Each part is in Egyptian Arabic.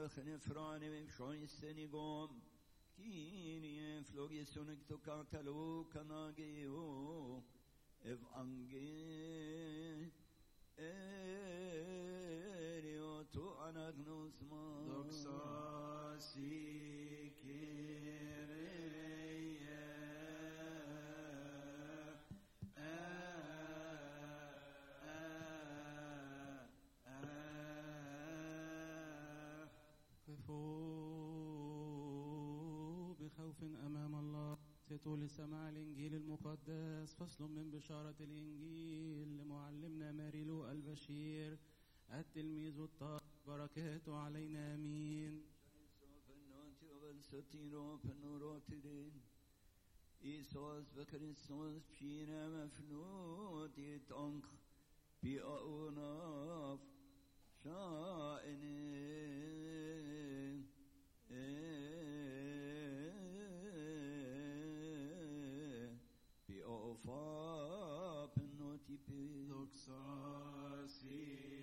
خنفران شوي السنغوم كيني فلوغي سونك تو كاكالو كناغيو اف انجي اريو تو اناغنوس ما دوكساسي قفوا بخوف أمام الله ستوا لسماع الإنجيل المقدس فصل من بشارة الإنجيل لمعلمنا ماريلو البشير التلميذ الطاهر بركاته علينا آمين İsos ve Kristus pşine mefnut it onk bi aunaf şaini bi ofa penoti pe دوكساسي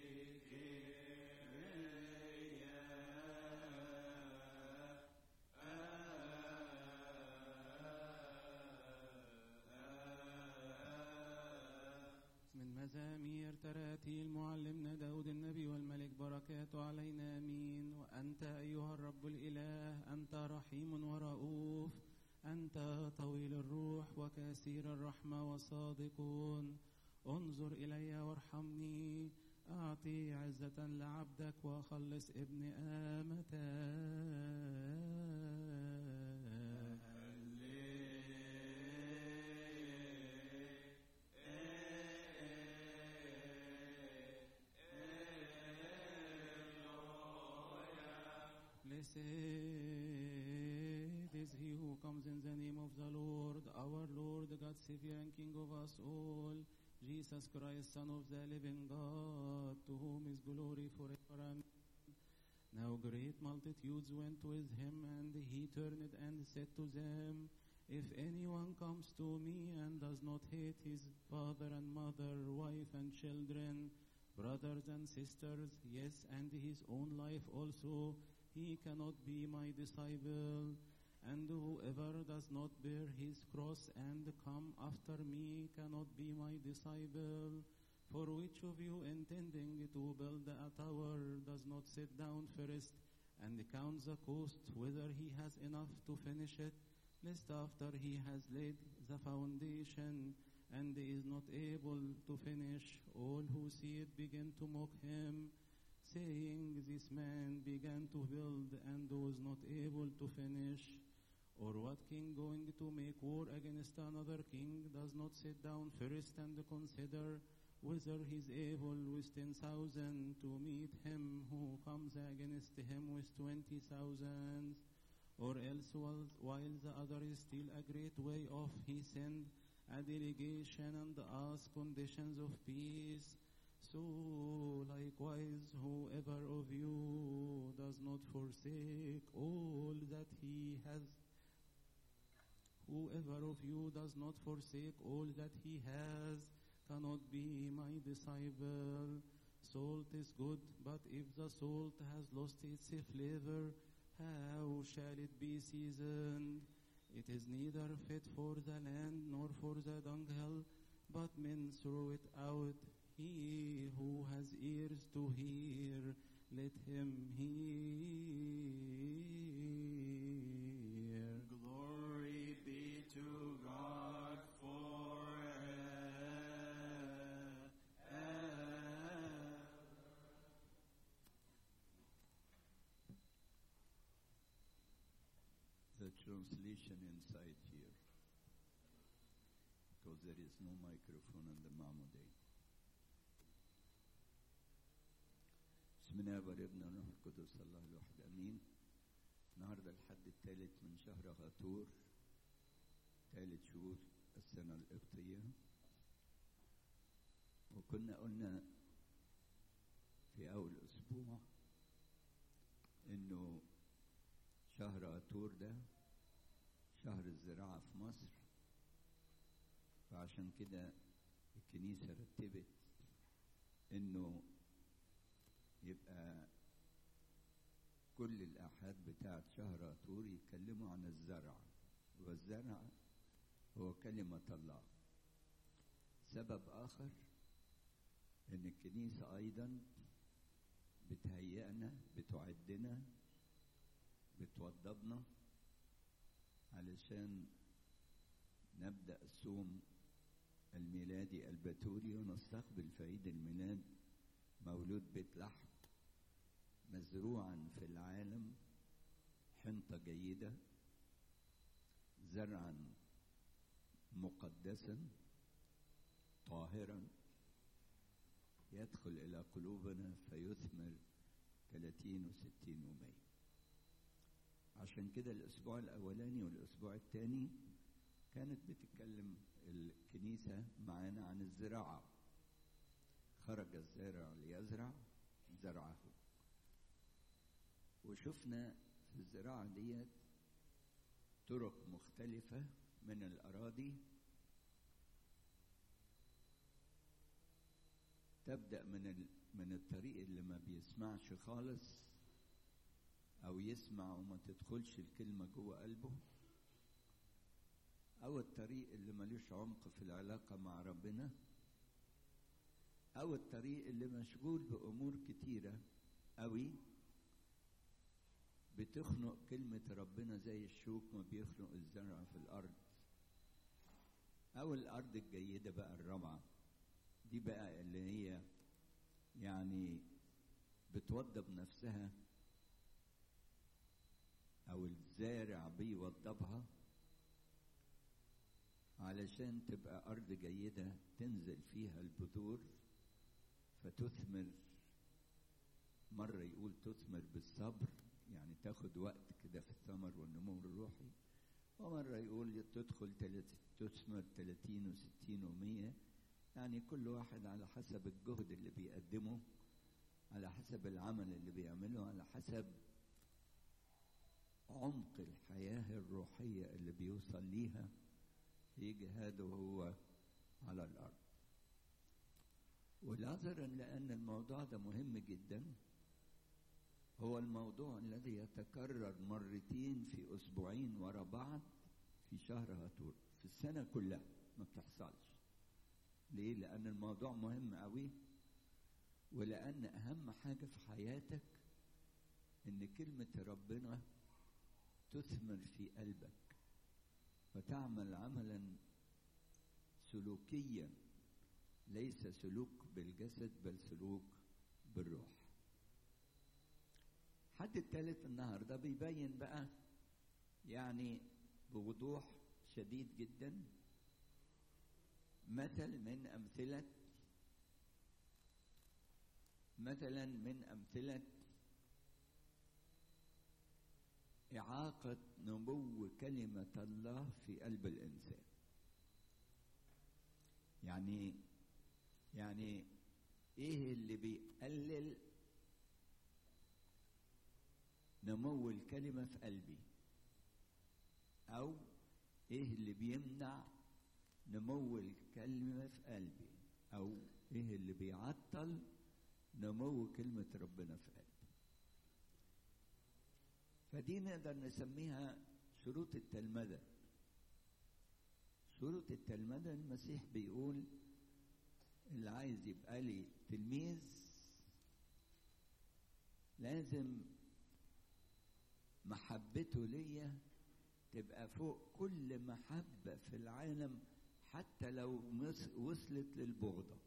من مزامير تراتيل معلمنا داود النبي والملك بركاته علينا آمين وأنت أيها الرب الإله أنت رحيم ورؤوف أنت طويل الروح وكثير الرحمة وصادق انظر إلي وارحمني أعطي عزة لعبدك وخلص ابن آمتك Blessed is he who comes in the name of the Lord, our Lord, God, Savior, and King of us all, Jesus Christ, Son of the living God, to whom is glory forever. Amen. Now great multitudes went with him, and he turned and said to them, If anyone comes to me and does not hate his father and mother, wife and children, brothers and sisters, yes, and his own life also, he cannot be my disciple. And whoever does not bear his cross and come after me cannot be my disciple. For which of you intending to build a tower does not sit down first and count the cost whether he has enough to finish it, lest after he has laid the foundation and is not able to finish, all who see it begin to mock him, saying, This man began to build and was not able to finish. Or what king going to make war against another king does not sit down first and consider whether he is able with ten thousand to meet him who comes against him with twenty thousands? Or else while, while the other is still a great way off, he send a delegation and ask conditions of peace. So likewise, whoever of you does not forsake all that he has, whoever of you does not forsake all that he has, cannot be my disciple. Salt is good, but if the salt has lost its flavor, how shall it be seasoned? It is neither fit for the land nor for the dunghill, but men throw it out. He who has ears to hear, let him hear. Glory be to God forever. the translation inside here because there is no microphone on the Mamuday. بسم الله والابن والروح القدس الله الواحد امين النهارده الحد الثالث من شهر غطور ثالث شهور السنه القبطيه وكنا قلنا في اول اسبوع انه شهر عطور ده شهر الزراعة في مصر فعشان كده الكنيسة رتبت انه يبقى كل الآحاد بتاعت شهر طور يتكلموا عن الزرع والزرع هو كلمة الله سبب آخر إن الكنيسة أيضا بتهيئنا بتعدنا بتوضبنا علشان نبدأ الصوم الميلادي البتولي ونستقبل في عيد الميلاد مولود بيت لحم مزروعا في العالم حنطة جيدة زرعا مقدسا طاهرا يدخل إلى قلوبنا فيثمر 30 و60 و100 عشان كده الأسبوع الأولاني والأسبوع الثاني كانت بتتكلم الكنيسة معانا عن الزراعة خرج الزارع ليزرع زرعه وشفنا في الزراعة ديت طرق مختلفة من الأراضي تبدأ من ال... من الطريق اللي ما بيسمعش خالص أو يسمع وما تدخلش الكلمة جوه قلبه أو الطريق اللي ملوش عمق في العلاقة مع ربنا أو الطريق اللي مشغول بأمور كتيرة أوي بتخنق كلمة ربنا زي الشوك ما بيخنق الزرع في الأرض أو الأرض الجيدة بقى الرابعة دي بقى اللي هي يعني بتوضب نفسها أو الزارع بيوضبها علشان تبقى أرض جيدة تنزل فيها البذور فتثمر مرة يقول تثمر بالصبر يعني تاخد وقت كده في الثمر والنمو الروحي ومرة يقول تدخل تثمر 30 و60 و100 يعني كل واحد على حسب الجهد اللي بيقدمه على حسب العمل اللي بيعمله على حسب عمق الحياة الروحية اللي بيوصل ليها في جهاده هو على الأرض ونظرا لأن الموضوع ده مهم جدا هو الموضوع الذي يتكرر مرتين في أسبوعين ورا بعض في شهر هاتور في السنة كلها ما بتحصلش ليه؟ لأن الموضوع مهم قوي ولأن أهم حاجة في حياتك إن كلمة ربنا تثمر في قلبك وتعمل عملا سلوكيا ليس سلوك بالجسد بل سلوك بالروح حد الثالث النهارده بيبين بقى يعني بوضوح شديد جدا مثل من أمثلة مثلا من أمثلة إعاقة نمو كلمة الله في قلب الإنسان يعني يعني إيه اللي بيقلل نمو الكلمة في قلبي أو إيه اللي بيمنع نمو الكلمة في قلبي أو إيه اللي بيعطل نمو كلمة ربنا في قلبي فدي نقدر نسميها شروط التلمذة شروط التلمذة المسيح بيقول اللي عايز يبقى لي تلميذ لازم محبته ليا تبقى فوق كل محبة في العالم حتى لو وصلت للبغضة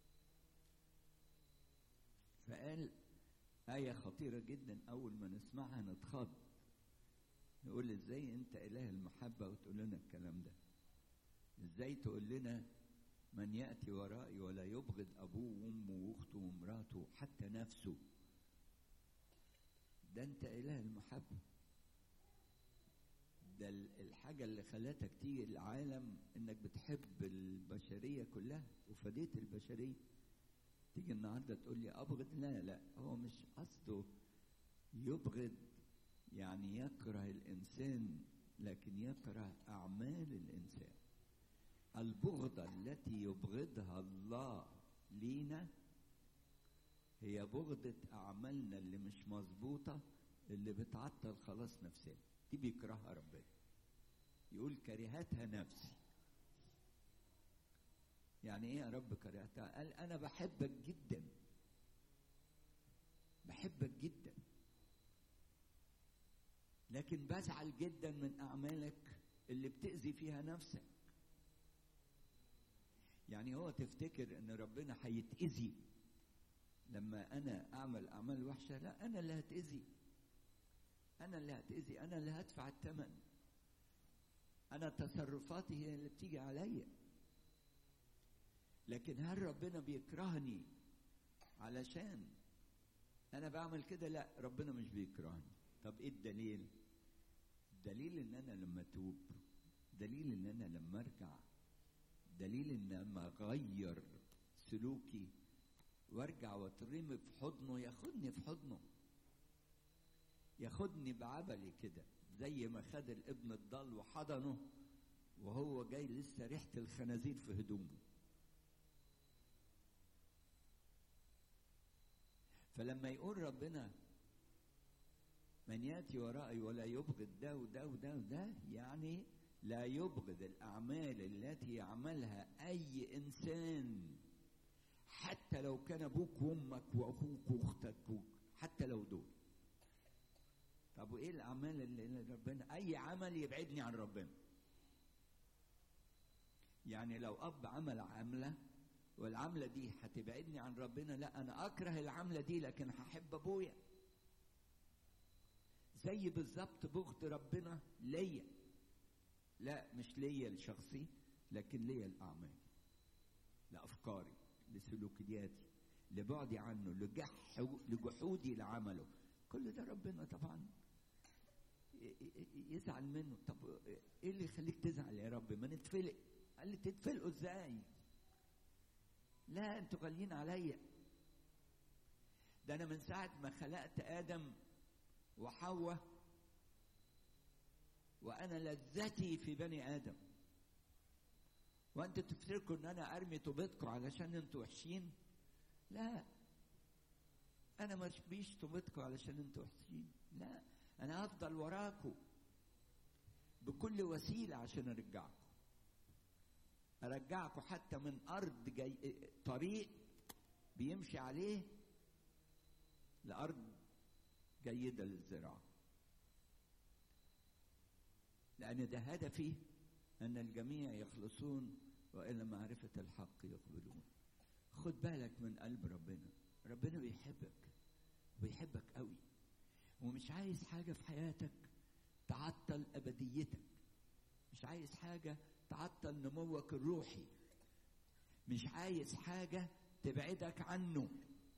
فقال آية خطيرة جدا أول ما نسمعها نتخض نقول إزاي أنت إله المحبة وتقول لنا الكلام ده إزاي تقول لنا من يأتي ورائي ولا يبغض أبوه وأمه وأخته ومراته حتى نفسه ده أنت إله المحبة ده الحاجة اللي خلتك تيجي العالم إنك بتحب البشرية كلها وفديت البشرية تيجي النهارده تقول لي ابغض لا لا هو مش قصده يبغض يعني يكره الانسان لكن يكره اعمال الانسان البغضه التي يبغضها الله لينا هي بغضه اعمالنا اللي مش مظبوطه اللي بتعطل خلاص نفسنا دي بيكرهها ربنا يقول كرهتها نفسي يعني ايه يا رب كرهتها قال انا بحبك جدا بحبك جدا لكن بزعل جدا من اعمالك اللي بتأذي فيها نفسك يعني هو تفتكر ان ربنا هيتأذي لما انا اعمل اعمال وحشه لا انا اللي هتأذي انا اللي هتأذي انا اللي هدفع الثمن انا تصرفاتي هي اللي بتيجي عليا لكن هل ربنا بيكرهني علشان انا بعمل كده لا ربنا مش بيكرهني طب ايه الدليل دليل ان انا لما اتوب دليل ان انا لما ارجع دليل ان لما اغير سلوكي وارجع واترمي في حضنه ياخدني في حضنه ياخدني بعبلي كده زي ما خد الابن الضال وحضنه وهو جاي لسه ريحه الخنازير في هدومه فلما يقول ربنا من ياتي ورائي ولا يبغض ده وده وده وده يعني لا يبغض الاعمال التي يعملها اي انسان حتى لو كان ابوك وامك واخوك واختك حتى لو دول طب وايه الاعمال اللي ربنا اي عمل يبعدني عن ربنا يعني لو اب عمل عمله والعمله دي هتبعدني عن ربنا لا انا اكره العمله دي لكن هحب ابويا زي بالظبط بغض ربنا ليا لا مش ليا لشخصي لكن ليا الاعمال لافكاري لسلوكياتي لبعدي عنه لجحودي لعمله كل ده ربنا طبعا يزعل منه طب ايه اللي يخليك تزعل يا رب ما نتفلق قال لي تتفلقوا ازاي لا انتوا غاليين عليا ده انا من ساعه ما خلقت ادم وحواء وانا لذتي في بني ادم وانتوا تفتكروا ان انا ارمي طوبتكم علشان انتوا وحشين لا انا ما اشبيش طوبتكم علشان انتوا وحشين لا انا هفضل وراكم بكل وسيله عشان ارجعكم ارجعكم حتى من ارض جاي طريق بيمشي عليه لارض جيده للزراعه لان ده هدفي ان الجميع يخلصون والى معرفه الحق يقبلون خد بالك من قلب ربنا ربنا بيحبك بيحبك قوي ومش عايز حاجه في حياتك تعطل ابديتك مش عايز حاجه تعطل نموك الروحي مش عايز حاجه تبعدك عنه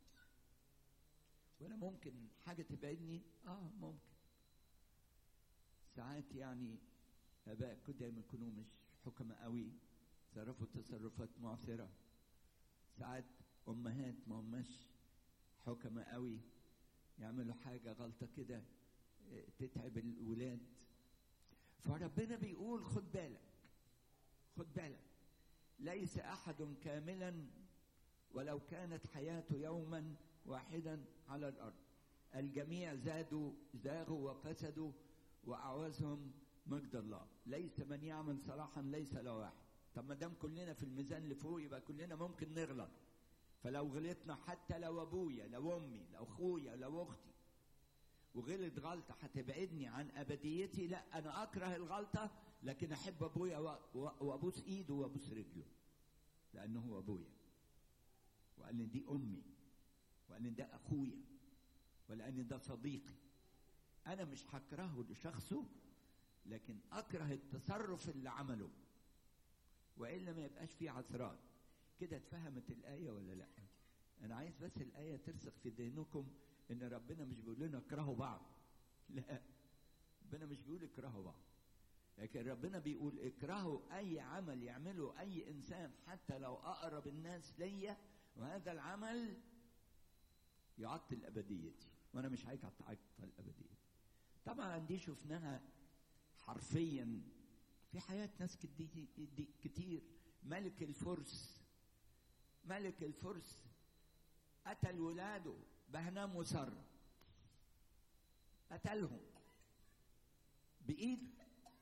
ولا ممكن حاجه تبعدني اه ممكن ساعات يعني اباء كده يكونوا مش حكماء قوي تصرفوا تصرفات معثره ساعات امهات ما هماش حكماء قوي يعملوا حاجه غلطه كده تتعب الولاد فربنا بيقول خد بالك خد بالك ليس احد كاملا ولو كانت حياته يوما واحدا على الارض الجميع زادوا زاغوا وفسدوا واعوزهم مجد الله ليس من يعمل صلاحا ليس له واحد طب ما دام كلنا في الميزان اللي فوق يبقى كلنا ممكن نغلط فلو غلطنا حتى لو ابويا لو امي لو اخويا لو اختي وغلط غلطه هتبعدني عن ابديتي لا انا اكره الغلطه لكن احب ابويا وابوس ايده وابوس رجله لانه هو ابويا وقال دي امي وقال ده اخويا ولان ده صديقي انا مش هكرهه لشخصه لكن اكره التصرف اللي عمله والا ما يبقاش فيه عثرات كده اتفهمت الايه ولا لا انا عايز بس الايه ترسخ في ذهنكم ان ربنا مش بيقول لنا اكرهوا بعض لا ربنا مش بيقول اكرهوا بعض لكن ربنا بيقول اكرهوا اي عمل يعمله اي انسان حتى لو اقرب الناس ليا وهذا العمل يعطل ابديتي وانا مش عايز اعطل ابديتي طبعا دي شفناها حرفيا في حياة ناس كتير ملك الفرس ملك الفرس قتل ولاده بهنام وسرة قتلهم بإيده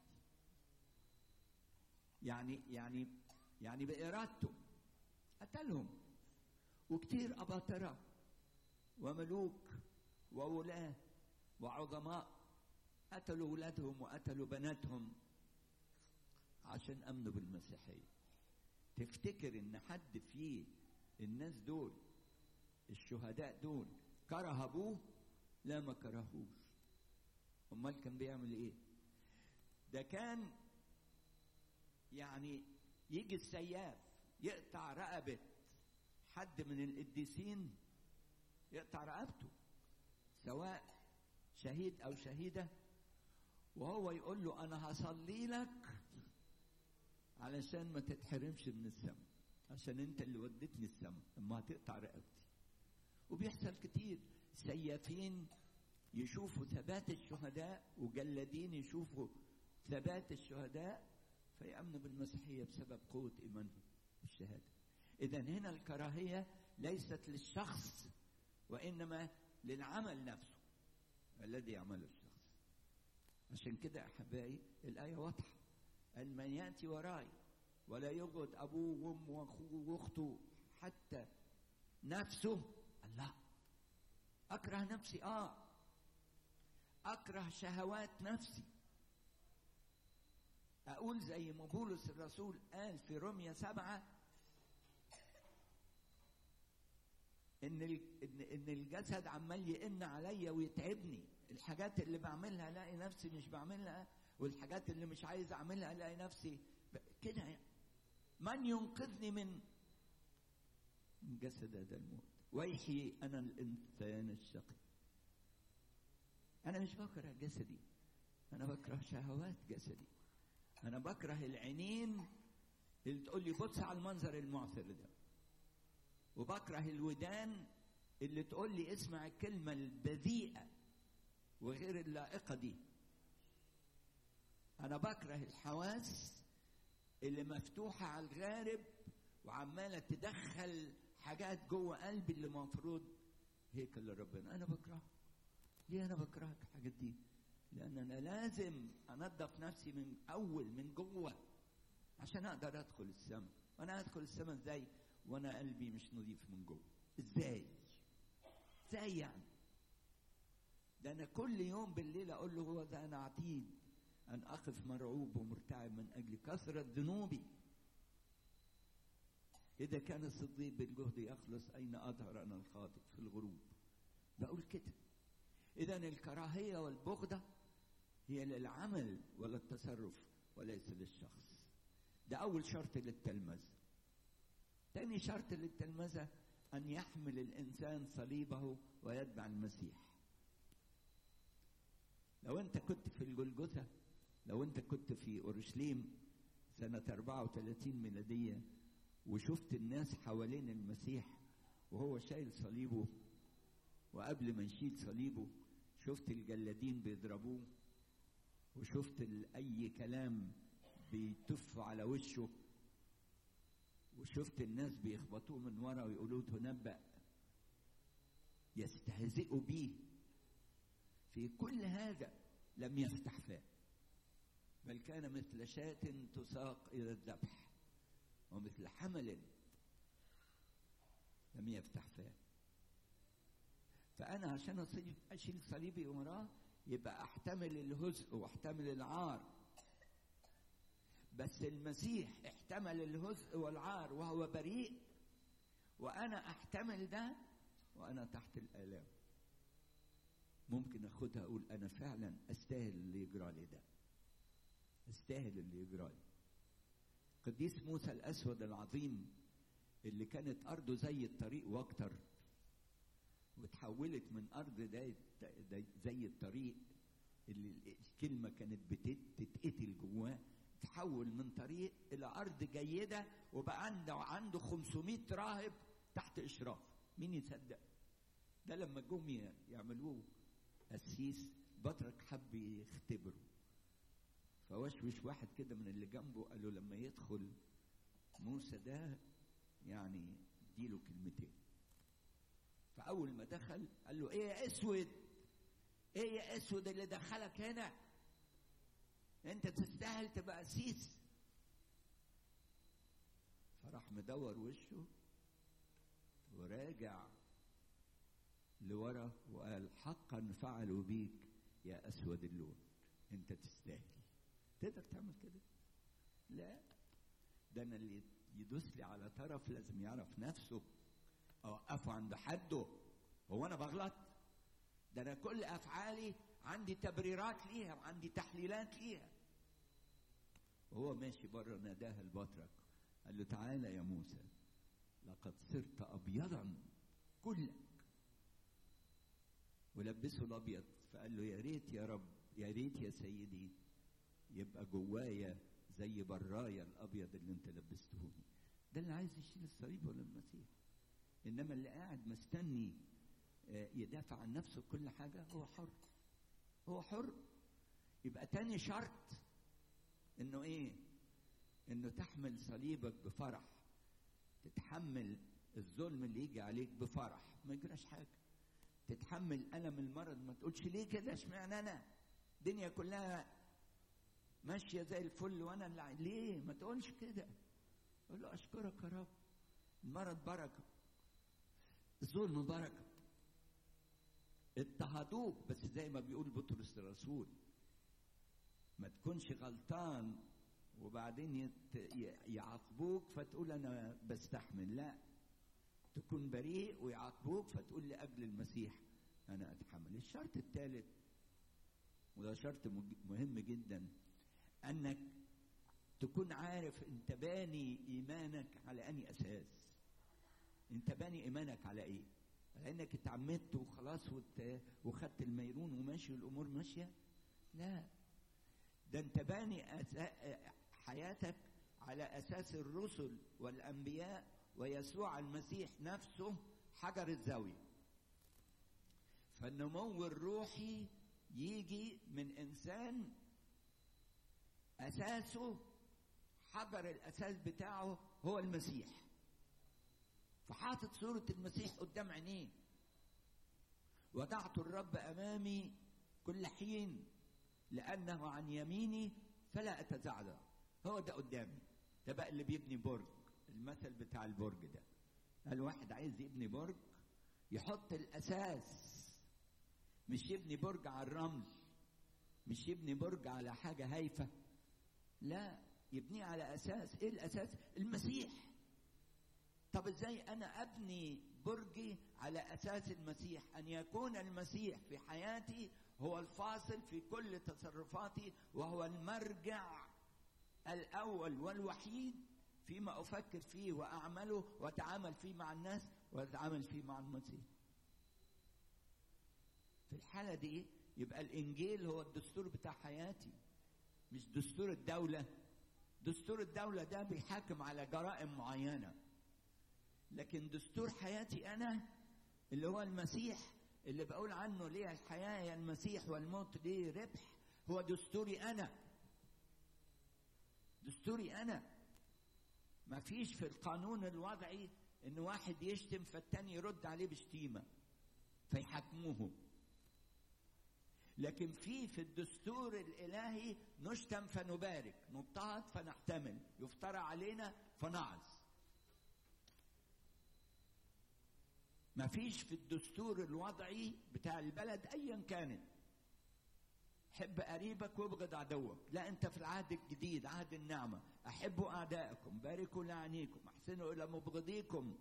يعني يعني يعني بإرادته قتلهم وكتير أباطرة وملوك وولاة وعظماء قتلوا ولادهم وقتلوا بناتهم عشان امنوا بالمسيحيه تفتكر ان حد فيه الناس دول الشهداء دول كره ابوه لا ما كرهوش امال كان بيعمل ايه ده كان يعني يجي السياف يقطع رقبه حد من القديسين يقطع رقبته سواء شهيد او شهيده وهو يقول له انا هصلي لك علشان ما تتحرمش من السماء عشان انت اللي وديتني السماء اما هتقطع رقبتي وبيحصل كتير سيافين يشوفوا ثبات الشهداء وجلادين يشوفوا ثبات الشهداء فيأمنوا بالمسيحية بسبب قوة إيمانهم بالشهادة إذا هنا الكراهية ليست للشخص وإنما للعمل نفسه الذي يعمله الشخص عشان كده أحبائي الآية واضحة أن من يأتي وراي ولا يبغض أبوه وأمه وأخوه وأخته حتى نفسه الله أكره نفسي آه أكره شهوات نفسي أقول زي ما بولس الرسول قال في روميا سبعة إن إن إن الجسد عمال يئن عليا ويتعبني الحاجات اللي بعملها الاقي نفسي مش بعملها والحاجات اللي مش عايز اعملها الاقي نفسي كده يعني. من ينقذني من من جسد هذا الموت ويحيي انا الانسان الشقي انا مش بكره جسدي انا بكره شهوات جسدي انا بكره العينين اللي تقول لي بص على المنظر المعثر ده وبكره الودان اللي تقول لي اسمع الكلمه البذيئه وغير اللائقه دي انا بكره الحواس اللي مفتوحه على الغارب وعماله تدخل حاجات جوه قلبي اللي المفروض هيكل لربنا انا بكرهها ليه انا بكره الحاجات دي لان انا لازم انظف نفسي من اول من جوه عشان اقدر ادخل السماء وانا ادخل السماء ازاي وانا قلبي مش نظيف من جوه ازاي ازاي يعني ده انا كل يوم بالليل اقول له هو ده انا عتيد ان اقف مرعوب ومرتعب من اجل كثره ذنوبي اذا كان الصديق بالجهد يخلص اين اظهر انا الخاطئ في الغروب بقول كده اذا الكراهيه والبغضه هي للعمل ولا التصرف وليس للشخص ده اول شرط للتلمذه تاني شرط للتلمذه ان يحمل الانسان صليبه ويتبع المسيح لو انت كنت في الجلجثه لو انت كنت في اورشليم سنه 34 ميلاديه وشفت الناس حوالين المسيح وهو شايل صليبه وقبل ما يشيل صليبه شفت الجلادين بيضربوه وشفت اي كلام بيتف على وشه وشفت الناس بيخبطوه من ورا ويقولوا تنبأ يستهزئوا بيه في كل هذا لم يفتح فاه بل كان مثل شاة تساق إلى الذبح ومثل حمل لم يفتح فاه فأنا عشان أصيب أشيل صليبي وراه يبقى أحتمل الهزء وأحتمل العار بس المسيح احتمل الهزء والعار وهو بريء وأنا أحتمل ده وأنا تحت الآلام ممكن أخدها أقول أنا فعلا أستاهل اللي يجرى لي ده أستاهل اللي يجرى لي قديس موسى الأسود العظيم اللي كانت أرضه زي الطريق وأكتر وتحولت من أرض ده زي الطريق اللي الكلمة كانت بتتقتل جواه تحول من طريق إلى أرض جيدة وبقى عنده عنده 500 راهب تحت إشراف مين يصدق؟ ده لما جم يعملوه قسيس بطرك حب يختبره فوشوش واحد كده من اللي جنبه قال له لما يدخل موسى ده يعني اديله كلمتين فاول ما دخل قال له ايه يا اسود ايه يا اسود اللي دخلك هنا انت تستاهل تبقى قسيس فراح مدور وشه وراجع لورا وقال حقا فعلوا بيك يا اسود اللون انت تستاهل تقدر تعمل كده لا ده انا اللي يدوس لي على طرف لازم يعرف نفسه اوقفه عند حده هو انا بغلط ده انا كل افعالي عندي تبريرات ليها وعندي تحليلات ليها وهو ماشي بره ناداها البطرك قال له تعالى يا موسى لقد صرت ابيضا كلك ولبسه الابيض فقال له يا ريت يا رب يا ريت يا سيدي يبقى جوايا زي برايا الابيض اللي انت لبستهوني ده اللي عايز يشيل الصليب ولا المسيح انما اللي قاعد مستني يدافع عن نفسه كل حاجه هو حر هو حر يبقى تاني شرط انه ايه انه تحمل صليبك بفرح تتحمل الظلم اللي يجي عليك بفرح ما يجراش حاجه تتحمل الم المرض ما تقولش ليه كده اشمعنى انا الدنيا كلها ماشيه زي الفل وانا اللي ليه ما تقولش كده قول له اشكرك يا رب المرض بركه الظلم بركه اضطهدوك بس زي ما بيقول بطرس الرسول ما تكونش غلطان وبعدين يعاقبوك فتقول انا بستحمل لا تكون بريء ويعاقبوك فتقول لاجل المسيح انا اتحمل الشرط الثالث وده شرط مهم جدا انك تكون عارف انت باني ايمانك على اني اساس انت باني ايمانك على ايه على انك اتعمدت وخلاص وخدت الميرون وماشي الامور ماشيه لا ده انت باني أسا... حياتك على اساس الرسل والانبياء ويسوع المسيح نفسه حجر الزاويه فالنمو الروحي يجي من انسان اساسه حجر الاساس بتاعه هو المسيح فحاطط صورة المسيح قدام عينيه وضعت الرب أمامي كل حين لأنه عن يميني فلا أتزعزع هو ده قدامي ده بقى اللي بيبني برج المثل بتاع البرج ده الواحد عايز يبني برج يحط الأساس مش يبني برج على الرمل مش يبني برج على حاجة هايفة لا يبنيه على أساس إيه الأساس المسيح طب ازاي انا ابني برجي على اساس المسيح ان يكون المسيح في حياتي هو الفاصل في كل تصرفاتي وهو المرجع الاول والوحيد فيما افكر فيه واعمله واتعامل فيه مع الناس واتعامل فيه مع المسيح في الحاله دي يبقى الانجيل هو الدستور بتاع حياتي مش دستور الدوله دستور الدوله ده بيحاكم على جرائم معينه لكن دستور حياتي انا اللي هو المسيح اللي بقول عنه ليه الحياه يا المسيح والموت ليه ربح هو دستوري انا دستوري انا ما فيش في القانون الوضعي ان واحد يشتم فالتاني يرد عليه بشتيمه فيحاكموه لكن في في الدستور الالهي نشتم فنبارك نضطهد فنحتمل يفترى علينا فنعظ ما فيش في الدستور الوضعي بتاع البلد ايا كانت حب قريبك وابغض عدوك لا انت في العهد الجديد عهد النعمة احبوا اعدائكم باركوا لعنيكم احسنوا الى مبغضيكم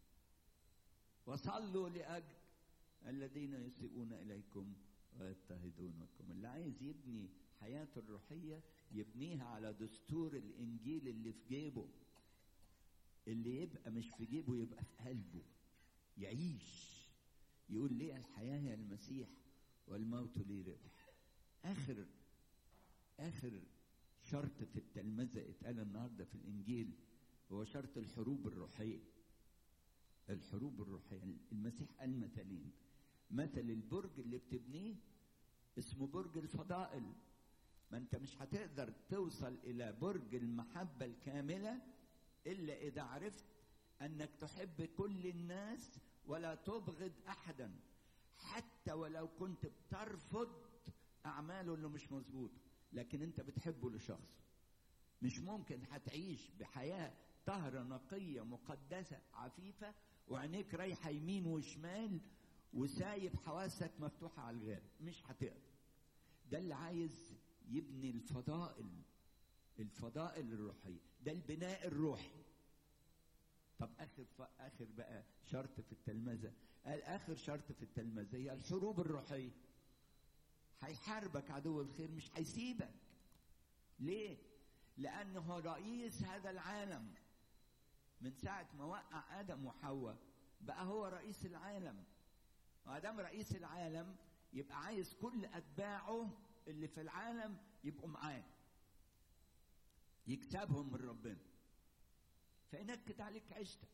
وصلوا لاجل الذين يسيئون اليكم ويضطهدونكم اللي عايز يبني حياته الروحية يبنيها على دستور الانجيل اللي في جيبه اللي يبقى مش في جيبه يبقى في قلبه يعيش يقول ليه الحياة هي المسيح والموت لي ربح آخر آخر شرط في التلمذة اتقال النهاردة في الإنجيل هو شرط الحروب الروحية الحروب الروحية المسيح قال مثلين مثل البرج اللي بتبنيه اسمه برج الفضائل ما انت مش هتقدر توصل الى برج المحبة الكاملة الا اذا عرفت انك تحب كل الناس ولا تبغض احدا حتى ولو كنت بترفض اعماله اللي مش مظبوطه لكن انت بتحبه لشخصه مش ممكن هتعيش بحياه طهره نقيه مقدسه عفيفه وعينيك رايحه يمين وشمال وسايب حواسك مفتوحه على الغير مش هتقدر ده اللي عايز يبني الفضائل الفضائل الروحيه ده البناء الروحي طب اخر ف... اخر بقى شرط في التلمذه قال اخر شرط في التلمذه هي الحروب الروحيه هيحاربك عدو الخير مش هيسيبك ليه لانه رئيس هذا العالم من ساعه ما وقع ادم وحواء بقى هو رئيس العالم ما دام رئيس العالم يبقى عايز كل اتباعه اللي في العالم يبقوا معاه يكسبهم من ربنا فينكد عليك عيشتك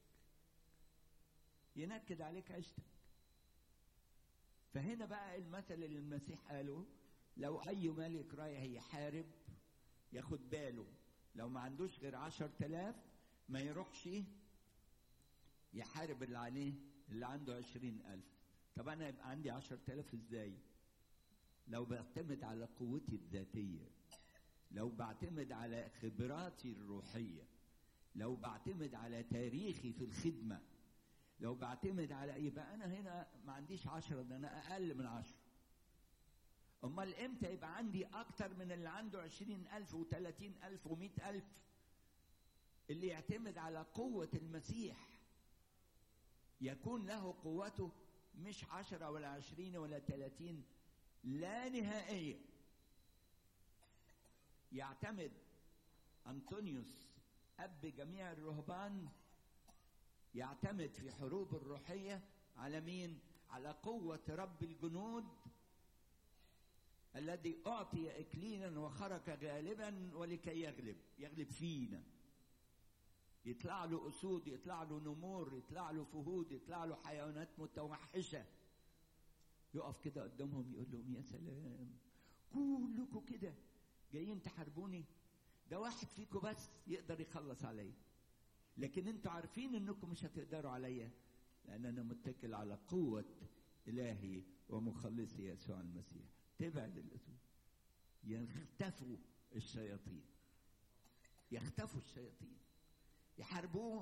ينكد عليك عيشتك فهنا بقى المثل اللي المسيح قاله لو أي ملك رايح يحارب ياخد باله لو ما عندوش غير عشر تلاف ما يروحش يحارب اللي عليه اللي عنده عشرين ألف طب أنا يبقى عندي عشر تلاف إزاي لو بعتمد على قوتي الذاتية لو بعتمد على خبراتي الروحيه لو بعتمد على تاريخي في الخدمة لو بعتمد على يبقى أنا هنا ما عنديش عشرة ده أنا أقل من عشرة أمال إمتى يبقى عندي أكتر من اللي عنده عشرين ألف وثلاثين ألف ومئة ألف اللي يعتمد على قوة المسيح يكون له قوته مش عشرة ولا عشرين ولا ثلاثين لا نهائية يعتمد أنطونيوس أب جميع الرهبان يعتمد في حروب الروحية على مين؟ على قوة رب الجنود الذي أعطي إكليلا وخرج غالبا ولكي يغلب يغلب فينا يطلع له أسود يطلع له نمور يطلع له فهود يطلع له حيوانات متوحشة يقف كده قدامهم يقول لهم يا سلام كلكم كده جايين تحاربوني ده واحد فيكم بس يقدر يخلص عليا لكن انتوا عارفين انكم مش هتقدروا عليا لان انا متكل على قوة الهي ومخلصي يسوع المسيح تبعد الاسود يختفوا الشياطين يختفوا الشياطين يحاربوه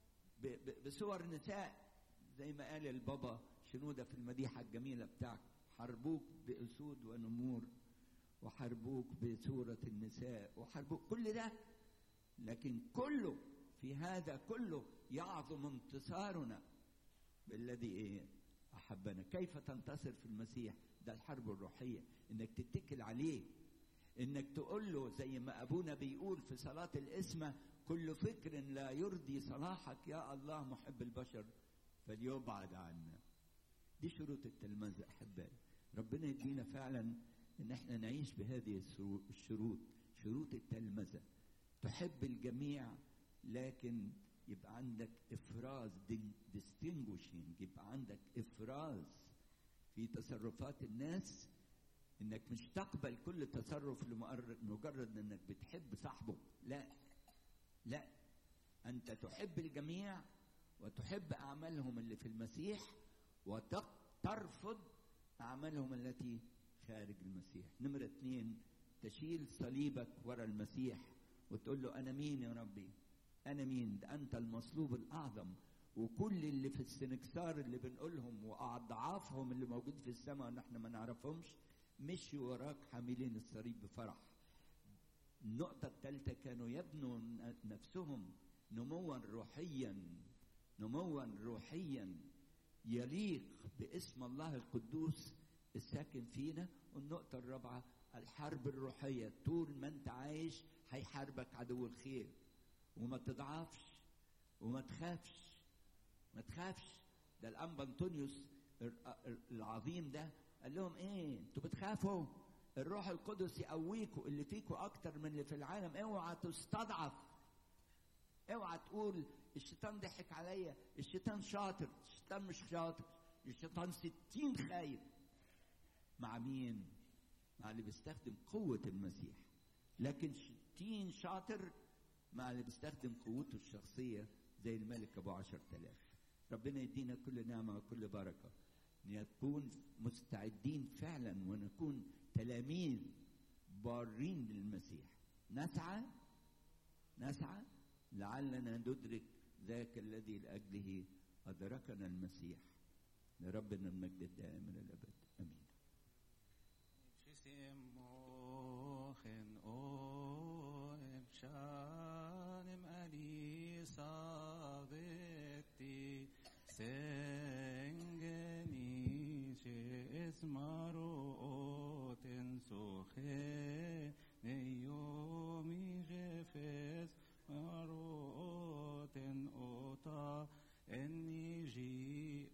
بصور نساء زي ما قال البابا شنودة في المديحة الجميلة بتاعك حاربوك بأسود ونمور وحاربوك بصورة النساء وحاربوك كل ده لكن كله في هذا كله يعظم انتصارنا بالذي ايه احبنا كيف تنتصر في المسيح ده الحرب الروحيه انك تتكل عليه انك تقول له زي ما ابونا بيقول في صلاه الاسمه كل فكر لا يرضي صلاحك يا الله محب البشر فليبعد عنا دي شروط التلمذه احبائي ربنا يدينا فعلا ان احنا نعيش بهذه الشروط شروط التلمذه تحب الجميع لكن يبقى عندك افراز distinguishing يبقى عندك افراز في تصرفات الناس انك مش تقبل كل تصرف لمجرد انك بتحب صاحبه لا لا انت تحب الجميع وتحب اعمالهم اللي في المسيح وترفض اعمالهم التي خارج المسيح نمرة اتنين تشيل صليبك ورا المسيح وتقول له انا مين يا ربي انا مين ده انت المصلوب الاعظم وكل اللي في السنكسار اللي بنقولهم واضعافهم اللي موجود في السماء ونحن ما نعرفهمش مشوا وراك حاملين الصليب بفرح النقطة الثالثة كانوا يبنوا نفسهم نموا روحيا نموا روحيا يليق باسم الله القدوس الساكن فينا والنقطة الرابعة الحرب الروحية طول ما انت عايش هيحاربك عدو الخير وما تضعفش وما تخافش ما تخافش ده الانبا انطونيوس العظيم ده قال لهم ايه انتوا بتخافوا الروح القدس يقويكوا اللي فيكوا اكتر من اللي في العالم اوعى تستضعف اوعى تقول الشيطان ضحك عليا الشيطان شاطر الشيطان مش شاطر الشيطان ستين خايف مع مين مع اللي بيستخدم قوة المسيح لكن ستين شاطر مع اللي بيستخدم قوته الشخصية زي الملك أبو عشر تلاف ربنا يدينا كل نعمة وكل بركة نكون مستعدين فعلا ونكون تلاميذ بارين للمسيح نسعى نسعى لعلنا ندرك ذاك الذي لاجله ادركنا المسيح لربنا المجد الدائم الى الابد امين Mochen oem shanem ali savetti sengeni es maroten soche neyomi jefes maroten ota eniji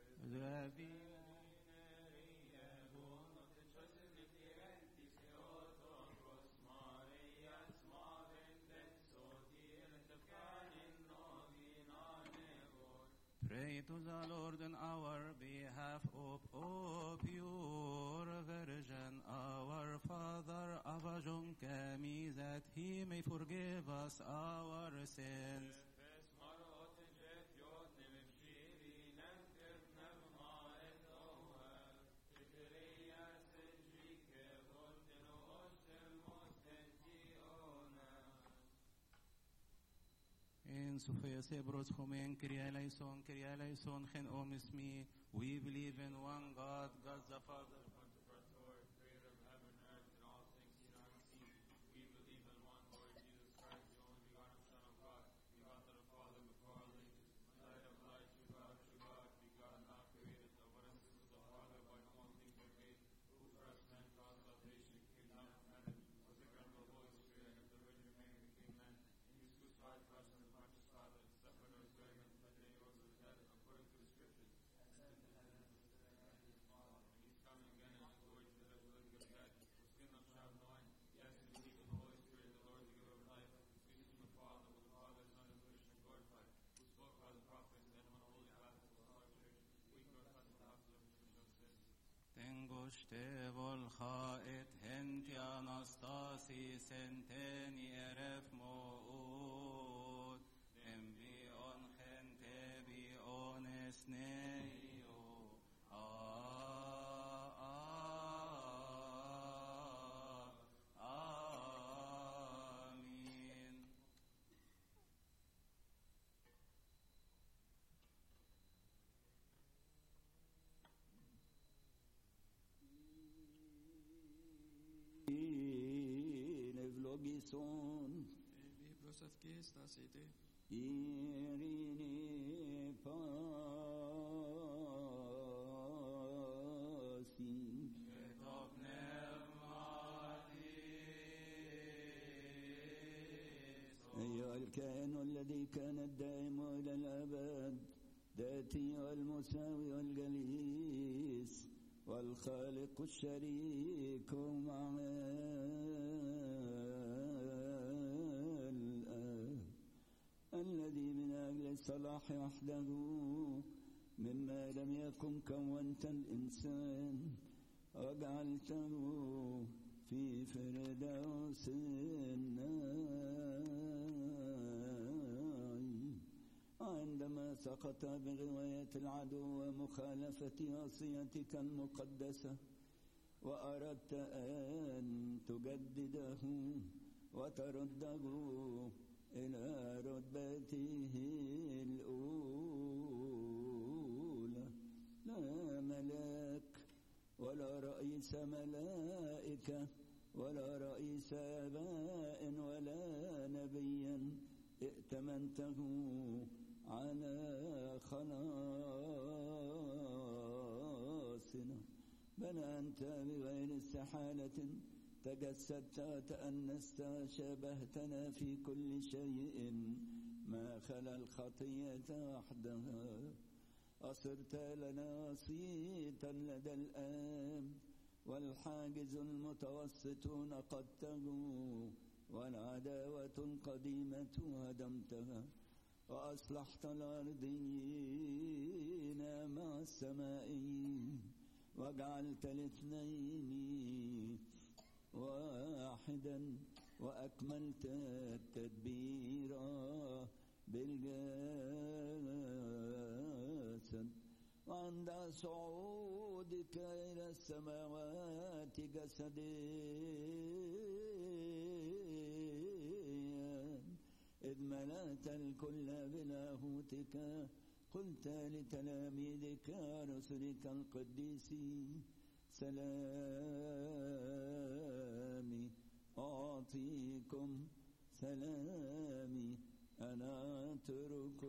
Pray to the Lord on our behalf, O, o pure Virgin, our Father, Avajun Kami, that He may forgive us our sins. In Sophia Sebros Homen, Kyrie eleison, Kyrie eleison, Chen Om Ismi. We believe in one God, God the Father. Tengoște volhaet henti anastasi senteni eref mout embion gente bion esneio a a amin Ευλογήσον Libros of Gestas ite, ειρήνη πάση أيها الكائن الذي كان الدائم إلى الأبد ذاتي والمساوي والجليس والخالق الشريك مع الآب الذي من أجل الصلاح وحده مما لم يكن كونت الإنسان وجعلته في فردوس النار عندما سقط بغواية العدو ومخالفة وصيتك المقدسة وأردت أن تجدده وترده إلى رتبته الأولى لا ملاك ولا رئيس ملائكة ولا رئيس آباء ولا نبيا ائتمنته على خلاصنا بل أنت بغير استحالة تجسدت وتأنست وشابهتنا في كل شيء ما خلا الخطية وحدها أصرت لنا وسيطا لدى الآب والحاجز المتوسط نقضته والعداوة القديمة هدمتها وأصلحت الأرضيين مع السمائيين وجعلت الاثنين واحدا وأكملت التدبير بالجسد وعند صعودك إلى السماوات جسديا إذ ملأت الكل بلاهوتك قلت لتلاميذك رسلك القديسين سلامي أعطيكم سلامي أنا أترك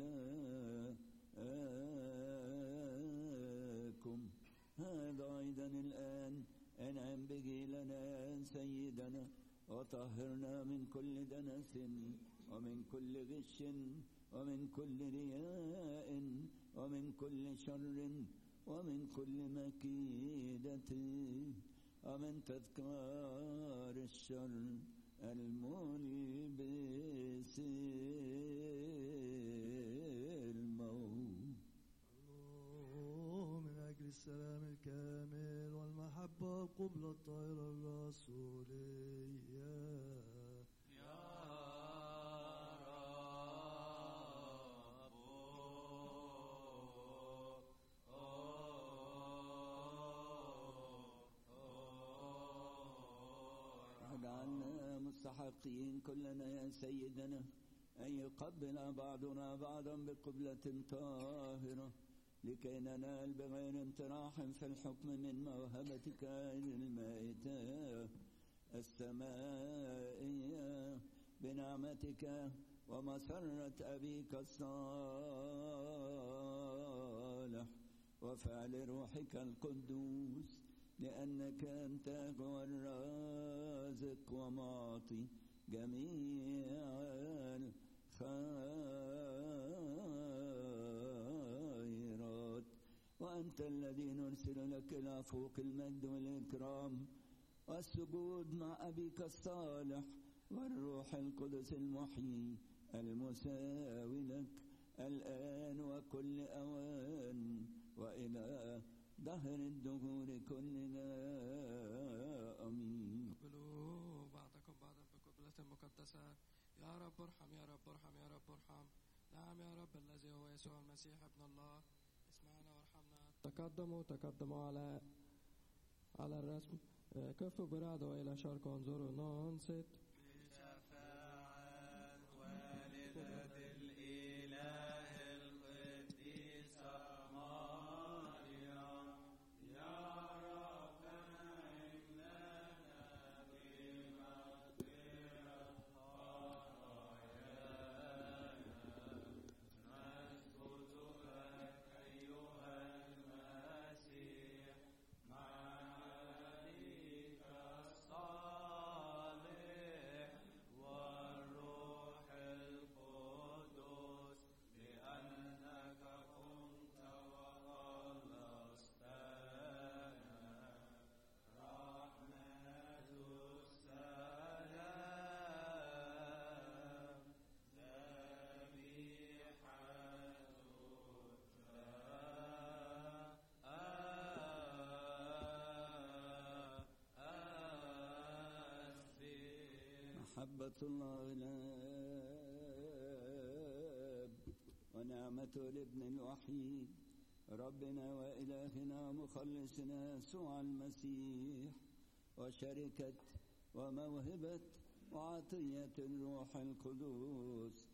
لكم هذا أيضا الآن أنعم به لنا يا سيدنا وطهرنا من كل دنس ومن كل غش ومن كل رياء ومن كل شر ومن كل مكيدة ومن تذكار الشر الملبس الموت الله من أجل السلام الكامل والمحبة قبل الطائرة الرسولية اجعلنا مستحقين كلنا يا سيدنا أن يقبل بعضنا بعضا بقبلة طاهرة لكي ننال بغير امتراح في الحكم من موهبتك المائتة السمائية بنعمتك ومسرة أبيك الصالح وفعل روحك القدوس لأنك أنت هو الرازق ومعطي جميع الخيرات وأنت الذي نرسل لك إلى فوق المجد والإكرام والسجود مع أبيك الصالح والروح القدس المحيي المساوي لك الآن وكل أوان وإلى دهر الدهور كلنا أمين قبلوا بعضكم بعضا بقبلة مقدسة يا رب ارحم يا رب ارحم يا رب ارحم نعم يا رب الذي هو يسوع المسيح ابن الله اسمعنا وارحمنا تقدموا تقدموا على على الرسم آه، كفوا برعدوا إلى شرق وانظروا نانست شفاعة والدة الإله القديسة مريم يا رب نعم لنا بمغفرة خطايانا نسجد لك أيها المسيح مع أبيك الصالح والروح القدس لأنك قمت وخلصتنا رحمة السلام ذبيحة أسفل محبة الله الآب ونعمة الابن الوحيد ربنا وإلهنا مخلصنا يسوع المسيح وشركة وموهبة وعطية الروح القدس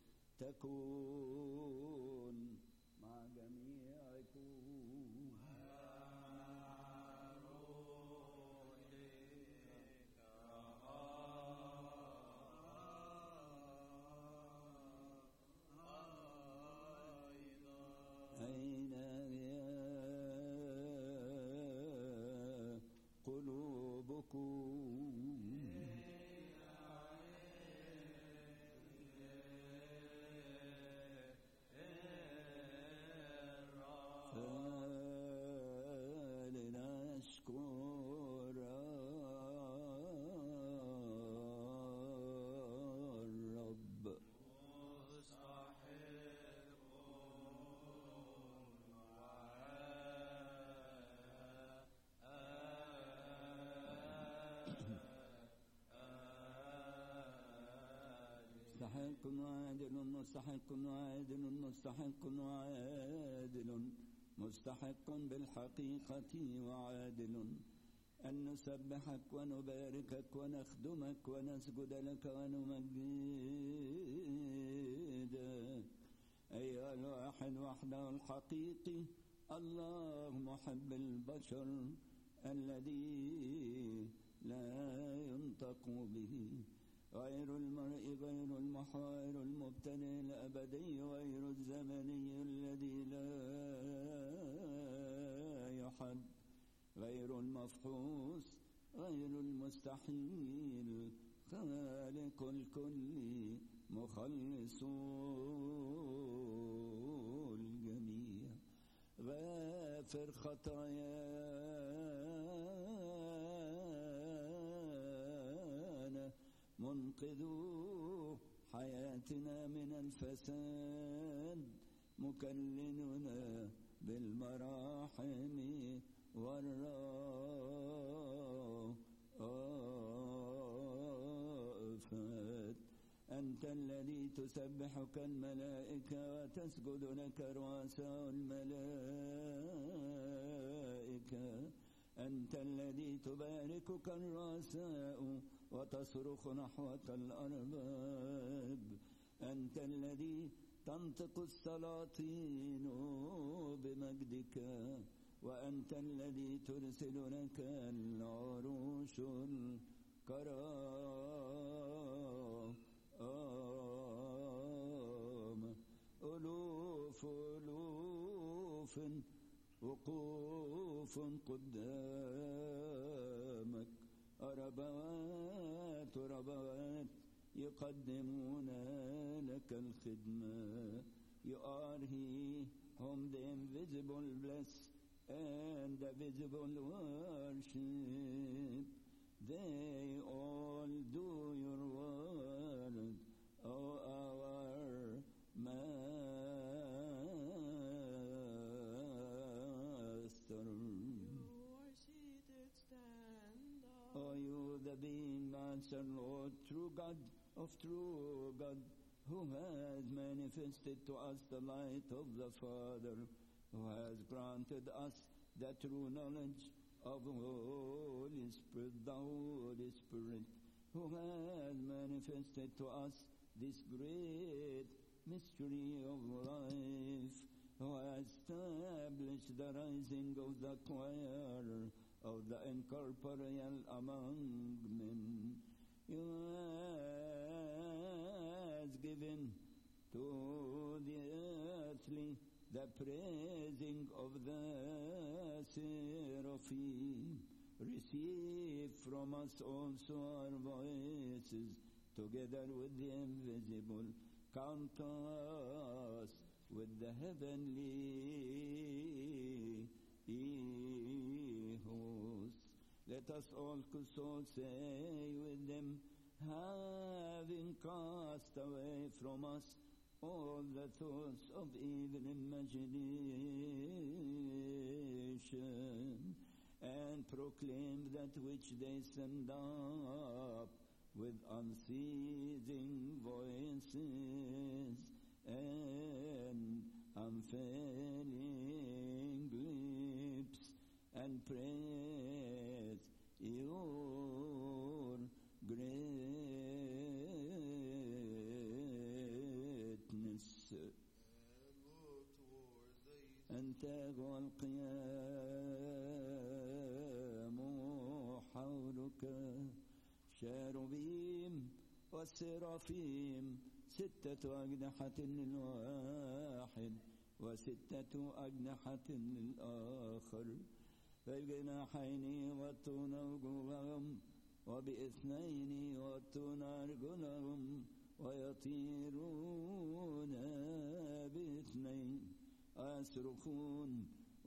تكون مع جميعكم أين هي قلوبكم فلنشكر الرب مستحق وعادل مستحق وعادل مستحق وعادل مستحق بالحقيقة وعادل أن نسبحك ونباركك ونخدمك ونسجد لك ونمجدك أيها الواحد وحده الحقيقي الله محب البشر الذي لا ينطق به غير المرء غير المحار المبتدئ الأبدي غير الزمني الذي لا يحد غير المفحوص غير المستحيل خالق الكل مخلص الجميع غافر خطايانا منقذ حياتنا من الفساد مكللنا بالمراحم والرأفات أنت الذي تسبحك الملائكة وتسجد لك رؤساء الملائكة أنت الذي تباركك الرؤساء وتصرخ نحوك الأرباب أنت الذي تنطق السلاطين بمجدك وأنت الذي ترسل لك العروش الكرام ألوف ألوف وقوف قدامك ربوات ربوات يقدمون لك الخدمة You are He whom the invisible bless and the visible worship. They all do your word, O our Master. O you, the being Master, Lord, true God of true God, who has manifested to us the light of the Father, who has granted us the true knowledge of Holy Spirit, the Holy Spirit, who has manifested to us this great mystery of life, who has established the rising of the choir of the incorporeal among men. You has given to the earthly the praising of the seraphim. Receive from us also our voices together with the invisible. Count us with the heavenly hosts. Let us also say with them, having cast away from us all the thoughts of evil imagination, and proclaim that which they send up with unceasing voices and unfailing lips, and praise your greatness. أنت هو القيام حولك شاربيم والسرافيم ستة أجنحة للواحد وستة أجنحة للآخر فالجناحين يغطون وجوههم وباثنين يغطون أرجلهم ويطيرون باثنين ويصرخون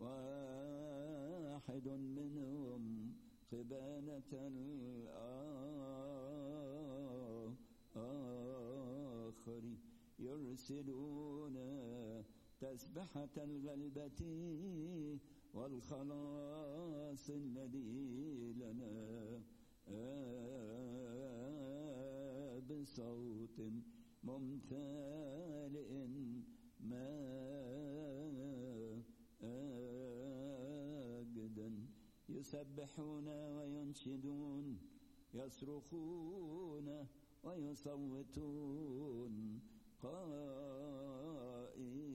واحد منهم قبالة الآخر يرسلون تسبحة الغلبة والخلاص الذي لنا بصوت ممتلئ ما يسبحون وينشدون يصرخون ويصوتون قائلين